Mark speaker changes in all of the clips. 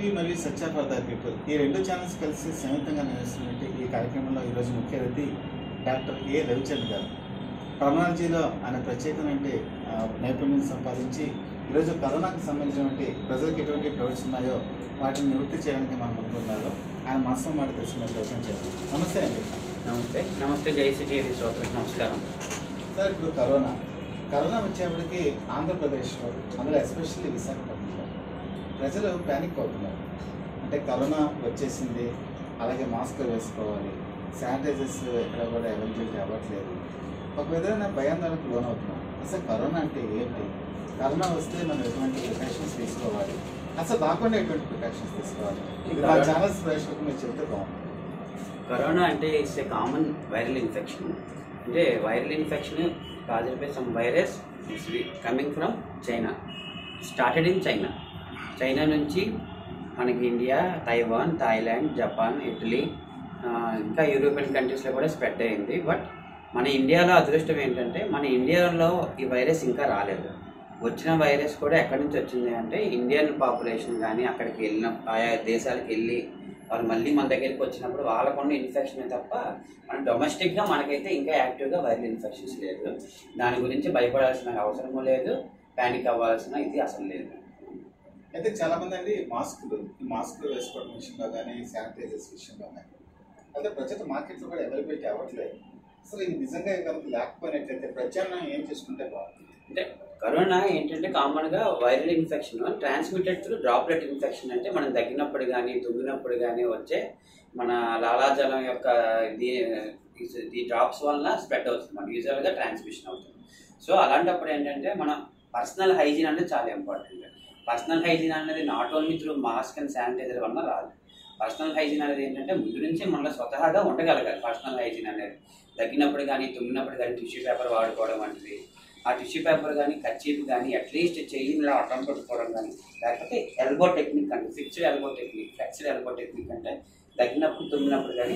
Speaker 1: TV మరియు సత్య for the people ఈ రెండు ఛానల్స్ కలిసి సంయుక్తంగా నిర్వహిస్తున్నటువంటి ఈ కార్యక్రమంలో ఈరోజు ముఖ్య అతిథి డాక్టర్ ఏ రవిచంద్ర గారు పల్మనాలజీలో ఆయన ప్రత్యేకమైన ఆ, నైపుణ్యం సంపాదించి ఈరోజు కరోనాకు సంబంధించినటువంటి ప్రజలకు ఎటువంటి ప్రొడక్ట్స్ ఉన్నాయో వాటిని నివృత్తి చేయడానికి మనం ముందున్నారు ఆయన మనసులో మాట తెలుసుకునే ప్రయత్నం చేద్దాం నమస్తే అండి
Speaker 2: నమస్తే నమస్తే జయశ్రీ శ్రోతలకు నమస్కారం
Speaker 1: సార్ ఇప్పుడు కరోనా కరోనా వచ్చేప్పటికి ఆంధ్రప్రదేశ్లో అందులో ఎస్పెషల్లీ విశాఖపట్నంలో ప్రజలు ప్యానిక్ అవుతున్నారు అంటే కరోనా వచ్చేసింది అలాగే మాస్క్ వేసుకోవాలి శానిటైజర్స్ ఎక్కడ కూడా అవైలబిలిటీ అవ్వట్లేదు ఒక విధమైన భయాందోళనకు లోనవుతున్నారు అసలు కరోనా అంటే ఏంటి కరోనా వస్తే మనం ఎటువంటి ప్రికాషన్స్ తీసుకోవాలి అసలు రాకుండా ఎటువంటి ప్రికాషన్స్ తీసుకోవాలి ఇది మా ఛానల్స్ ప్రేక్షకులకు మీరు చెప్తే బాగుంటుంది
Speaker 2: కరోనా అంటే it's a common viral infection అంటే viral infection caused by some virus it's coming from China started in China China నుంచి మనకి India Taiwan Thailand Japan Italy ఆ, ఇంకా యూరోపియన్ కంట్రీస్లో కూడా స్ప్రెడ్ అయింది బట్ మన ఇండియాలో అదృష్టం ఏంటంటే మన ఇండియాలో ఈ వైరస్ ఇంకా రాలేదు వచ్చిన వైరస్ కూడా ఎక్కడి నుంచి వచ్చింది అంటే ఇండియన్ పాపులేషన్ కానీ అక్కడికి వెళ్ళిన ఆయా దేశాలకు వెళ్ళి వాళ్ళు మళ్ళీ మన దగ్గరికి వచ్చినప్పుడు వాళ్ళకున్న ఇన్ఫెక్షన్ తప్ప మన డొమెస్టిక్గా మనకైతే ఇంకా యాక్టివ్గా వైరల్ ఇన్ఫెక్షన్స్ లేదు దాని గురించి భయపడాల్సిన అవసరము లేదు ప్యానిక్ అవ్వాల్సిన ఇది అసలు లేదు
Speaker 1: అయితే చాలా మంది అండి మాస్కులు ఈ మాస్కులు వేసుకోవడం విషయంలో కానీ శానిటైజర్స్ విషయంలో కానీ అయితే ప్రజెంట్ మార్కెట్లో కూడా అవైలబిలిటీ అవ్వట్లేదు అసలు ఇది నిజంగా కనుక లేకపోయినట్లయితే ప్రత్యామ్నాయం ఏం చేసుకుంటే బాగుంటుంది
Speaker 2: అంటే కరోనా ఏంటంటే కామన్గా viral infection transmitted through droplet infection అంటే మనం తగ్గినప్పుడు కానీ తుమ్మినప్పుడు కానీ వచ్చే మన లాలాజలం యొక్క ఇది ఈ డ్రాప్స్ వలన స్ప్రెడ్ అవుతుంది మన యూజువల్గా ట్రాన్స్మిషన్ అవుతుంది సో అలాంటప్పుడు ఏంటంటే మనం పర్సనల్ హైజీన్ అనేది చాలా ఇంపార్టెంట్ పర్సనల్ హైజీన్ అనేది not only through mask and sanitiser వలన రాదు పర్సనల్ హైజీన్ అనేది ఏంటంటే ముందు నుంచి మనలో స్వతహాగా ఉండగలగాలి పర్సనల్ హైజీన్ అనేది తగ్గినప్పుడు కానీ తుమ్మినప్పుడు కానీ టిష్యూ పేపర్ వాడుకోవడం వంటిది ఆ టిష్యూ పేపర్ కానీ కచ్చీపు కానీ అట్లీస్ట్ చెయ్యిని ఇలా అడ్డం పెట్టుకోవడం కానీ లేకపోతే ఎల్బో టెక్నిక్ అంటే fixed elbow technique flexed elbow technique అంటే తగ్గినప్పుడు తుమ్మినప్పుడు కానీ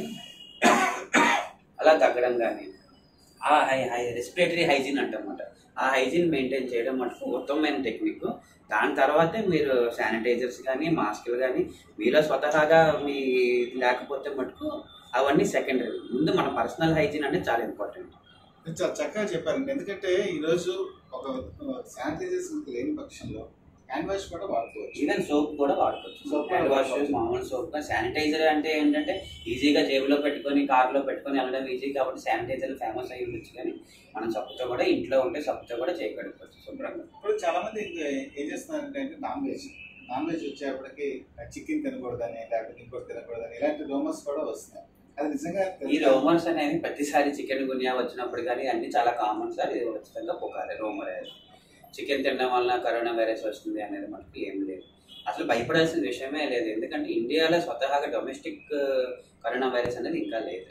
Speaker 2: అలా తగ్గడం కానీ ఆ హై హై రెస్పిరేటరీ హైజీన్ అంటమాట ఆ హైజీన్ మెయింటైన్ చేయడం మటుకు ఉత్తమమైన టెక్నిక్ దాని తర్వాతే మీరు శానిటైజర్స్ కానీ మాస్కులు కానీ మీలో స్వతహాగా మీ లేకపోతే మటుకు అవన్నీ సెకండరీ ముందు మన పర్సనల్ హైజీన్ అనేది చాలా ఇంపార్టెంట్
Speaker 1: మీరు చాలా చక్కగా చెప్పారండి ఎందుకంటే ఈరోజు ఒక శానిటైజర్స్ లేని పక్షంలో హ్యాండ్ వాష్ కూడా వాడుకోవచ్చు
Speaker 2: ఈవెన్ సోప్ కూడా వాడుకోవచ్చు
Speaker 1: Soap
Speaker 2: సోప్
Speaker 1: కూడా
Speaker 2: హ్యాండ్ వాష్
Speaker 1: వాడుకోవచ్చు.
Speaker 2: మామూలు సోప్ శానిటైజర్ అంటే ఏంటంటే ఈజీగా జేబులో పెట్టుకొని కార్లో పెట్టుకొని వెళ్ళడం ఈజీ కాబట్టి శానిటైజర్ ఫేమస్ అయ్యి ఉండొచ్చు కానీ మనం సబ్బుతో కూడా ఇంట్లో ఉంటే సబ్బుతో కూడా చేయగలుగుతాం శుభ్రంగా
Speaker 1: ఇప్పుడు చాలా మంది ఏం చేస్తున్నారంటే నాన్ వెజ్ నాన్ వెజ్ వచ్చేప్పటికి చికెన్ తినకూడదని లేకపోతే ఇంకోటి తినకూడదని ఇలాంటి రూమర్స్ కూడా వస్తున్నాయి అది నిజంగా
Speaker 2: ఈ రోమర్స్ అనేవి ప్రతిసారి చికెన్ గునియా వచ్చినప్పుడు కానీ అన్ని చాలా కామన్ సార్ ఇది ఖచ్చితంగా పోకాలి రోమర్ అనేది చికెన్ తినడం వలన కరోనా వైరస్ వస్తుంది అనేది మనకి ఏం లేదు అసలు భయపడాల్సిన విషయమే లేదు ఎందుకంటే ఇండియాలో స్వతహాగా డొమెస్టిక్ కరోనా వైరస్ అనేది ఇంకా లేదు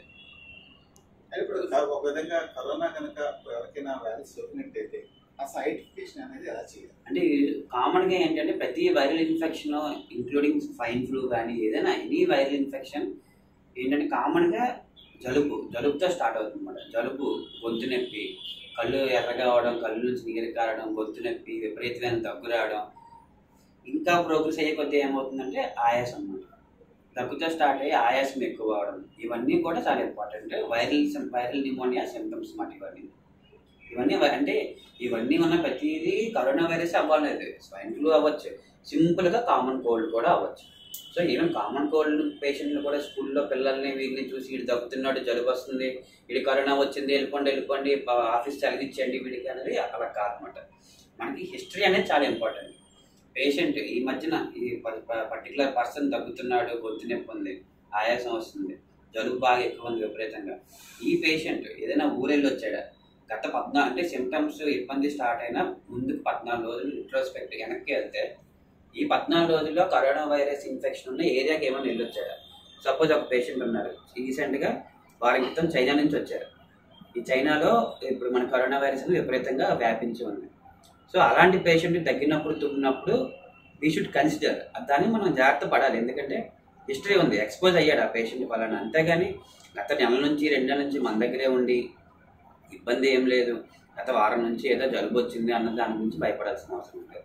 Speaker 1: అది ఇప్పుడు ఒక విధంగా కరోనా కనుక ఎవరికైనా వ్యాధి సోకినట్టయితే ఆ సైడిఫికేషన్ అనేది ఎలా చేయాలి
Speaker 2: అంటే కామన్గా ఏంటంటే ప్రతి viral infection including fine flu కానీ ఏదైనా ఎనీ వైరల్ ఇన్ఫెక్షన్ ఏంటంటే కామన్గా జలుబు జలుబుతో స్టార్ట్ అవుతుంది అన్నమాట జలుబు గొంతు నొప్పి కళ్ళు ఎర్రగా అవడం కళ్ళు నుంచి నీరు కారడం గొంతు నొప్పి విపరీతమైన దగ్గు రావడం ఇంకా ప్రోగ్రెస్ అయ్యే కొద్దీ ఏమవుతుందంటే ఆయాసం అన్నమాట దగ్గుతో స్టార్ట్ అయ్యి ఆయాసం ఎక్కువ అవడం ఇవన్నీ కూడా చాలా important viral viral pneumonia symptoms మాట ఇవన్నీ ఇవన్నీ వ- అంటే ఇవన్నీ ఉన్న ప్రతిదీ కరోనా వైరస్ అవ్వలేదు స్వైన్ ఫ్లూ అవ్వచ్చు సింపుల్గా కామన్ కోల్డ్ కూడా అవ్వచ్చు సో ఈవెన్ కామన్ కోల్డ్ పేషెంట్లు కూడా స్కూల్లో పిల్లల్ని వీళ్ళని చూసి వీడు దగ్గుతున్నాడు జలుబు వస్తుంది వీడి కరోనా వచ్చింది వెళ్ళిపోండి వెళ్ళిపోండి ప- ఆఫీస్ చదివించండి వీడికి అనేది అలా కాదనమాట మనకి హిస్టరీ అనేది చాలా ఇంపార్టెంట్ పేషెంట్ ఈ మధ్యన ఈ పర్టికులర్ పర్సన్ దగ్గుతున్నాడు గొంతు నొప్పి ఉంది ఆయాసం వస్తుంది జలుబు బాగా ఎక్కువ ఉంది విపరీతంగా ఈ పేషెంట్ ఏదైనా ఊరెళ్ళి వచ్చాడా గత పద్నా అంటే సిమ్టమ్స్ ఇబ్బంది స్టార్ట్ అయిన ముందుకు పద్నాలుగు రోజులు ఇంట్రోస్పెక్ట్ వెనక్కి వెళ్తే ఈ పద్నాలుగు రోజుల్లో కరోనా వైరస్ ఇన్ఫెక్షన్ ఉన్న ఏరియాకి ఏమైనా వెళ్ళొచ్చాడా సపోజ్ ఒక పేషెంట్ ఉన్నారు రీసెంట్గా వారి క్రితం చైనా నుంచి వచ్చారు ఈ చైనాలో ఇప్పుడు మన కరోనా వైరస్ అనేది విపరీతంగా వ్యాపించి ఉంది సో అలాంటి పేషెంట్ తగ్గినప్పుడు తుమ్మినప్పుడు వీ షుడ్ కన్సిడర్ దాన్ని మనం జాగ్రత్త పడాలి ఎందుకంటే హిస్టరీ ఉంది ఎక్స్పోజ్ అయ్యాడు ఆ పేషెంట్ వలన అంతేగాని గత నెల నుంచి రెండు నెలల నుంచి మన దగ్గరే ఉండి ఇబ్బంది ఏం లేదు గత వారం నుంచి ఏదో జలుబు వచ్చింది అన్న దాని గురించి భయపడాల్సిన అవసరం లేదు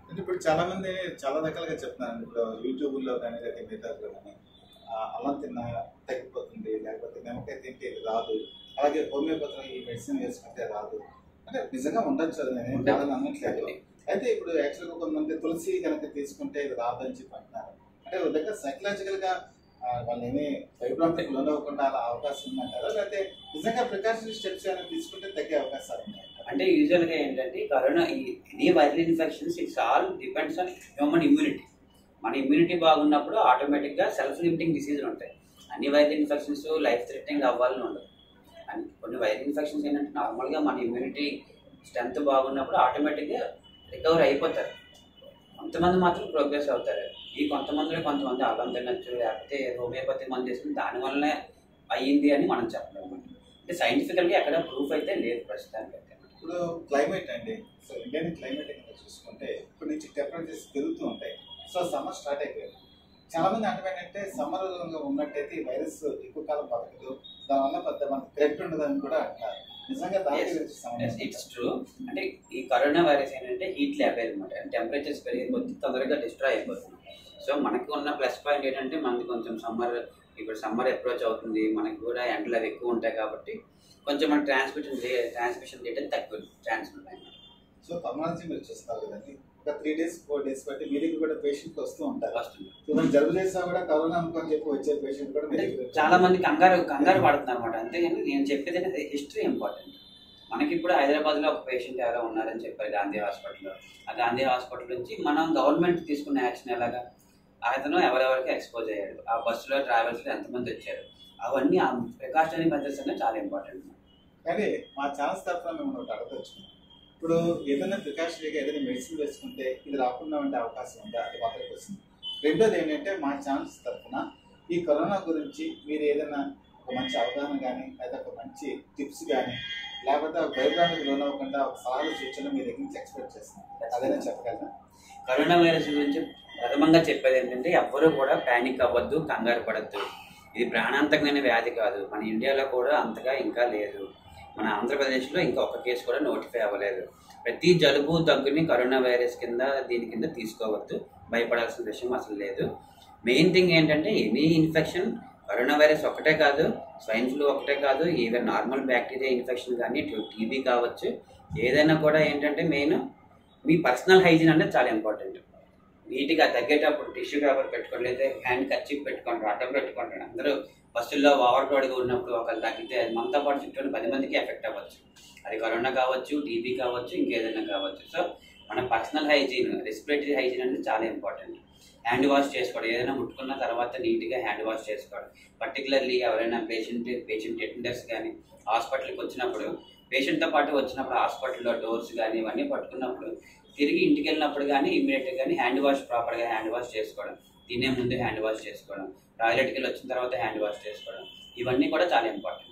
Speaker 1: అంటే ఇప్పుడు చాలా మంది చాలా రకాలుగా చెప్తున్నారు ఇప్పుడు యూట్యూబ్లో కానీ లేకపోతే మిగతాలో కానీ ఆ, అల్లం తిన్న తగ్గిపోతుంది లేకపోతే నిమ్మకాయ తింటే ఇది రాదు అలాగే హోమియోపతిలో ఈ మెడిసిన్ వేసుకుంటే రాదు అంటే నిజంగా ఉండొచ్చు అది నేను
Speaker 2: ఉండదు.
Speaker 1: కాదని అనట్లేదు అయితే ఇప్పుడు యాక్చువల్గా కొంతమంది తులసి కనుక తీసుకుంటే ఇది రాదు అని చెప్పి అంటున్నారు అంటే ఒక దగ్గర సైకలాజికల్ గా ఆ, వాళ్ళు ఏమి భయభ్రాంతికి లోనవ్వకుండా అలా అవకాశం ఉందంటారా లేకపోతే నిజంగా ప్రికాషనరీ స్టెప్స్ ఏమైనా తీసుకుంటే తగ్గే అవకాశాలు ఉన్నాయి
Speaker 2: అంటే యూజువల్ గా ఏంటంటే corona any viral infections it's all depends on human immunity మన ఇమ్యూనిటీ బాగున్నప్పుడు ఆటోమేటిక్ గా సెల్ఫ్ లిమిటింగ్ డిసీజులు ఉంటాయి అన్ని వైరల్ ఇన్ఫెక్షన్స్ లైఫ్ థ్రెటనింగ్ అవ్వాలని ఉండదు అని కొన్ని వైరల్ ఇన్ఫెక్షన్స్ ఏంటంటే నార్మల్ గా మన ఇమ్యూనిటీ స్ట్రెంత్ బాగున్నప్పుడు ఆటోమేటిక్ గా రికవర్ అయిపోతారు కొంతమంది మాత్రం ప్రోగ్రెస్ అవుతారు ఈ కొంతమందిలో కొంతమంది అల్లం తినచ్చు లేకపోతే హోమియోపతి మంది చేసుకుని దాని వల్లనే అయ్యింది అని మనం చెప్పలేము అంటే సైంటిఫికల్గా ఎక్కడ ప్రూఫ్ అయితే లేదు ప్రస్తుతానికి అయితే
Speaker 1: ఇప్పుడు క్లైమేట్ అండి సో ఇండియన్ క్లైమేట్ కనుక చూసుకుంటే ఇప్పుడు నుంచి టెంపరేచర్స్ పెరుగుతూ ఉంటాయి సో సమ్మర్ స్టార్ట్ అయిపోయింది చాలా మంది అంటే ఏంటంటే సమ్మర్ ఉన్నట్టయితే ఈ వైరస్ ఎక్కువ కాలం బతకదు దానివల్ల పెద్ద మనకు థ్రెట్ ఉండదని కూడా అంటారు నిజంగా దాని
Speaker 2: Yes.
Speaker 1: గురించి సంబంధించి
Speaker 2: ఇట్స్ ట్రూ అంటే ఈ కరోనా వైరస్ ఏంటంటే హీట్ లేపాయి అనమాట టెంపరేచర్స్ పెరిగే కొద్దీ తొందరగా డిస్ట్రాయ్ అయిపోతుంది సో మనకి ఉన్న ప్లస్ పాయింట్ ఏంటంటే మనకి కొంచెం సమ్మర్ ఇప్పుడు సమ్మర్ అప్రోచ్ అవుతుంది మనకి కూడా ఎండలు అవి ఎక్కువ ఉంటాయి కాబట్టి కొంచెం మన ట్రాన్స్మిషన్ ట్రాన్స్మిషన్ రేట్ తక్కువ ఛాన్స్ ఉన్నాయి
Speaker 1: సో కమలాంచి మీరు చూస్తారు కదండి ఒక త్రీ డేస్ ఫోర్ డేస్ బట్టి మీ దగ్గర కూడా పేషెంట్ వస్తూ ఉంటారు
Speaker 2: వస్తుంది
Speaker 1: సో మనం జలుబు చేసినా కూడా కరోనా అనుకోని చెప్పి వచ్చే పేషెంట్ కూడా మీ
Speaker 2: అంటే
Speaker 1: దగ్గర
Speaker 2: చాలా మంది కంగారు కంగారు పడుతున్నారు అనమాట అంతేగాని నేను చెప్పేది ఏంటంటే హిస్టరీ ఇంపార్టెంట్ మనకి ఇప్పుడు హైదరాబాద్లో ఒక పేషెంట్ ఎవరో ఉన్నారని చెప్పారు గాంధీ హాస్పిటల్లో ఆ గాంధీ హాస్పిటల్ నుంచి మనం గవర్నమెంట్ తీసుకున్న యాక్షన్ ఎలాగా అతను ఎవరెవరికి ఎక్స్పోజ్ అయ్యాడు ఆ బస్సులో ట్రావెల్స్లో ఎంతమంది వచ్చారు అవన్నీ ఆ ప్రికాషనరీ మెథడ్స్ అనేవి చాలా ఇంపార్టెంట్
Speaker 1: కానీ మా ఛాన్స్ తరఫున మేము ఒకటి అడగచ్చు ఇప్పుడు ఏదైనా ప్రికాషనరీగా ఏదైనా మెడిసిన్ వేసుకుంటే ఇది రాకుండా ఉండే అవకాశం ఉందా అది మొదటి క్వశ్చన్ రెండోది ఏంటంటే మా ఛాన్స్ తరఫున ఈ కరోనా గురించి మీరు ఏదైనా ఒక మంచి అవగాహన కానీ లేదా ఒక మంచి టిప్స్ కానీ లేకపోతే ఒక భయభ్రాంతికి లోనవ్వకుండా ఒక సలహాలు సూచనలు మీ దగ్గర నుంచి ఎక్స్పెక్ట్ చేస్తున్నాం అదైనా చెప్పగలరా
Speaker 2: కరోనా వైరస్ గురించి ప్రథమంగా చెప్పేది ఏంటంటే ఎవ్వరూ కూడా ప్యానిక్ అవ్వద్దు కంగారు పడద్దు ఇది ప్రాణాంతకమైన వ్యాధి కాదు మన ఇండియాలో కూడా అంతగా ఇంకా లేదు మన ఆంధ్రప్రదేశ్లో ఇంకా ఒక్క కేసు కూడా నోటిఫై అవ్వలేదు ప్రతి జలుబు దగ్గుని కరోనా వైరస్ కింద దీని కింద తీసుకోవద్దు భయపడాల్సిన విషయం అసలు లేదు మెయిన్ థింగ్ ఏంటంటే ఎనీ ఇన్ఫెక్షన్ కరోనా వైరస్ ఒకటే కాదు స్వైన్ ఫ్లూ ఒకటే కాదు ఈవెన్ నార్మల్ బ్యాక్టీరియా ఇన్ఫెక్షన్ కానీ టీబీ కావచ్చు ఏదైనా కూడా ఏంటంటే మెయిన్ మీ పర్సనల్ హైజీన్ అనేది చాలా ఇంపార్టెంట్ నీట్గా తగ్గేటప్పుడు టిష్యూ పేపర్ పెట్టుకోండి లేదా హ్యాండ్ కచ్చిప్ పెట్టుకోండి అడ్డం పెట్టుకోండి అందరూ బస్సుల్లో ఓవర్ క్రౌడ్గా ఉన్నప్పుడు ఒకళ్ళు తగ్గితే అది మనతో పాటు చుట్టూ ఉన్న పది మందికి ఎఫెక్ట్ అవ్వచ్చు అది కరోనా కావచ్చు టీబీ కావచ్చు ఇంకేదైనా కావచ్చు సో మన పర్సనల్ హైజీన్ రెస్పిరేటరీ హైజీన్ అనేది చాలా ఇంపార్టెంట్ హ్యాండ్ వాష్ చేసుకోవడం ఏదైనా ముట్టుకున్న తర్వాత నీట్గా హ్యాండ్ వాష్ చేసుకోవడం పర్టికులర్లీ ఎవరైనా పేషెంట్ పేషెంట్ అటెండర్స్ కానీ హాస్పిటల్కి వచ్చినప్పుడు పేషెంట్తో పాటు వచ్చినప్పుడు హాస్పిటల్లో డోర్స్ కానీ ఇవన్నీ పట్టుకున్నప్పుడు తిరిగి ఇంటికి వెళ్ళినప్పుడు కానీ ఇమ్మీడియట్గా కానీ హ్యాండ్ వాష్ ప్రాపర్గా హ్యాండ్ వాష్ చేసుకోవడం తినే ముందు హ్యాండ్ వాష్ చేసుకోవడం టాయిలెట్కి వెళ్ళి వచ్చిన తర్వాత హ్యాండ్ వాష్ చేసుకోవడం ఇవన్నీ కూడా చాలా ఇంపార్టెంట్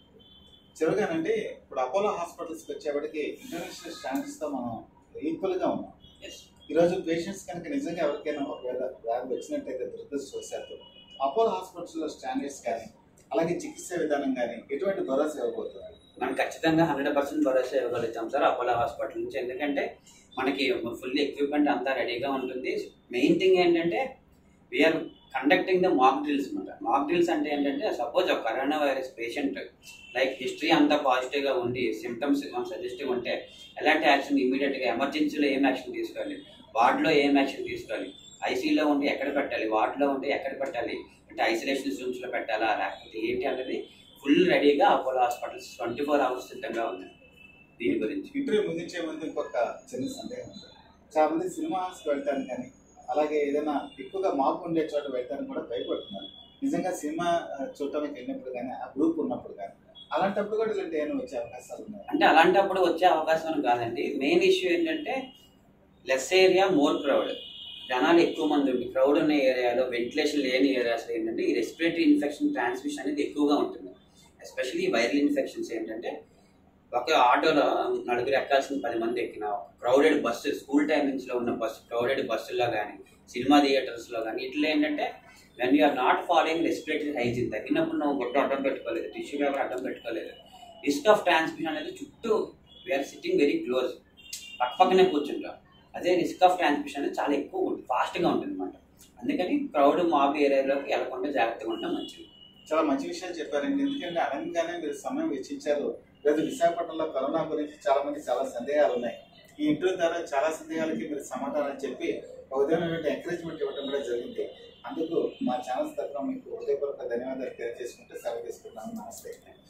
Speaker 1: చివరిగానండి ఇప్పుడు అపోలో హాస్పిటల్స్కి వచ్చేప్పటికి ఇంటర్నేషనల్ స్టాండర్డ్స్తో మనం ఈక్వల్గా ఉన్నాం
Speaker 2: ఎస్
Speaker 1: ఈరోజు పేషెంట్స్ కనుక నిజంగా ఎవరికైనా ఒకవేళ వ్యాధి వచ్చినట్టయితే దురదృష్టవశాత్తు అపోలో హాస్పిటల్స్లో స్టాండర్డ్స్ కానీ అలాగే చికిత్స విధానం కానీ ఎటువంటి భరోసా ఇవ్వబోతున్నారు
Speaker 2: మనం ఖచ్చితంగా హండ్రెడ్ పర్సెంట్ భరోసా ఇవ్వగలుగుతాం సార్ అపోలో హాస్పిటల్ నుంచి ఎందుకంటే మనకి ఫుల్ ఎక్విప్మెంట్ అంతా రెడీగా ఉంటుంది మెయిన్ థింగ్ ఏంటంటే we are conducting the mock drills అనమాట మాక్ డ్రిల్స్ అంటే ఏంటంటే సపోజ్ ఒక corona virus patient like history అంతా పాజిటివ్గా ఉండి సిమ్టమ్స్ సజెస్టివ్ ఉంటే ఎలాంటి యాక్షన్ ఇమీడియట్గా ఎమర్జెన్సీలో ఏం యాక్షన్ తీసుకోవాలి వార్డులో ఏం యాక్షన్ తీసుకోవాలి ఐసీలో ఉంటే ఎక్కడ పెట్టాలి వార్డులో ఉంటే ఎక్కడ పెట్టాలి అంటే ఐసోలేషన్ రూమ్స్లో పెట్టాలా లేకపోతే ఏంటి అనేది ఫుల్ రెడీగా Apollo hospitals twenty four hours సిద్ధంగా ఉన్నాయి దీని గురించి
Speaker 1: ఇంటర్వ్యూ ముగించే ముందు ఇంకొక చిన్న సందేహం ఉంది చాలా మంది సినిమాస్కి వెళ్తాను కానీ అలాగే ఏదైనా ఎక్కువగా మాకు ఉండే చోట వెళ్తాను కూడా భయపడుతున్నారు నిజంగా సినిమా ఆ, చూడటానికి వెళ్ళినప్పుడు కానీ ఆ గ్రూప్ ఉన్నప్పుడు కానీ అలాంటప్పుడు కూడా ఇలాంటి ఏమైనా వచ్చే అవకాశాలు ఉన్నాయి
Speaker 2: అంటే అలాంటప్పుడు వచ్చే అవకాశం అని కాదండి మెయిన్ ఇష్యూ ఏంటంటే లెస్ ఏరియా మోర్ క్రౌడ్ జనాలు ఎక్కువ మంది ఉండి క్రౌడ్ ఉన్న ఏరియాలో వెంటిలేషన్ లేని ఏరియాస్లో ఏంటంటే ఈ రెస్పిరేటరీ ఇన్ఫెక్షన్ ట్రాన్స్మిషన్ అనేది ఎక్కువగా ఉంటుంది ఎస్పెషల్లీ వైరల్ ఇన్ఫెక్షన్స్ ఏంటంటే ఒక ఆటోలో నలుగురు ఎక్కాల్సిన పది మంది ఎక్కిన క్రౌడెడ్ బస్సు స్కూల్ టైమింగ్స్లో ఉన్న బస్సు క్రౌడెడ్ బస్సుల్లో కానీ సినిమా థియేటర్స్లో కానీ ఇట్లా ఏంటంటే when you are not following respiratory hygiene తగ్గినప్పుడు నువ్వు గుడ్డ అడ్డం పెట్టుకోలేదు టిష్యూ పేపర్ అడ్డం పెట్టుకోలేదు రిస్క్ ఆఫ్ ట్రాన్స్మిషన్ అనేది చుట్టూ వీఆర్ సిట్టింగ్ వెరీ క్లోజ్ పక్క పక్కనే కూర్చుంటాం అదే రిస్క్ ఆఫ్ ట్రాన్స్మిషన్ అనేది చాలా ఎక్కువ ఉంటుంది ఫాస్ట్గా ఉంటుంది అనమాట అందుకని క్రౌడ్ మాబ్ ఏరియాలోకి వెళ్ళకుండా జాగ్రత్తగా ఉండడం మంచిది
Speaker 1: చాలా మంచి విషయాలు చెప్పారండి ఎందుకంటే అనగానే మీరు సమయం వెచ్చించారు లేదు విశాఖపట్నంలో కరోనా గురించి చాలా మంది చాలా సందేహాలు ఉన్నాయి ఈ ఇంటర్వ్యూ ద్వారా చాలా సందేహాలకి మీరు సమాధానం చెప్పి ఒక విధమైనటువంటి ఎంకరేజ్మెంట్ ఇవ్వడం కూడా జరిగింది అందుకు మా ఛానల్స్ తరఫున మీకు హృదయపూర్వక ధన్యవాదాలు తెలియజేసుకుంటే సెలవు తీసుకుంటున్నాను నమస్తే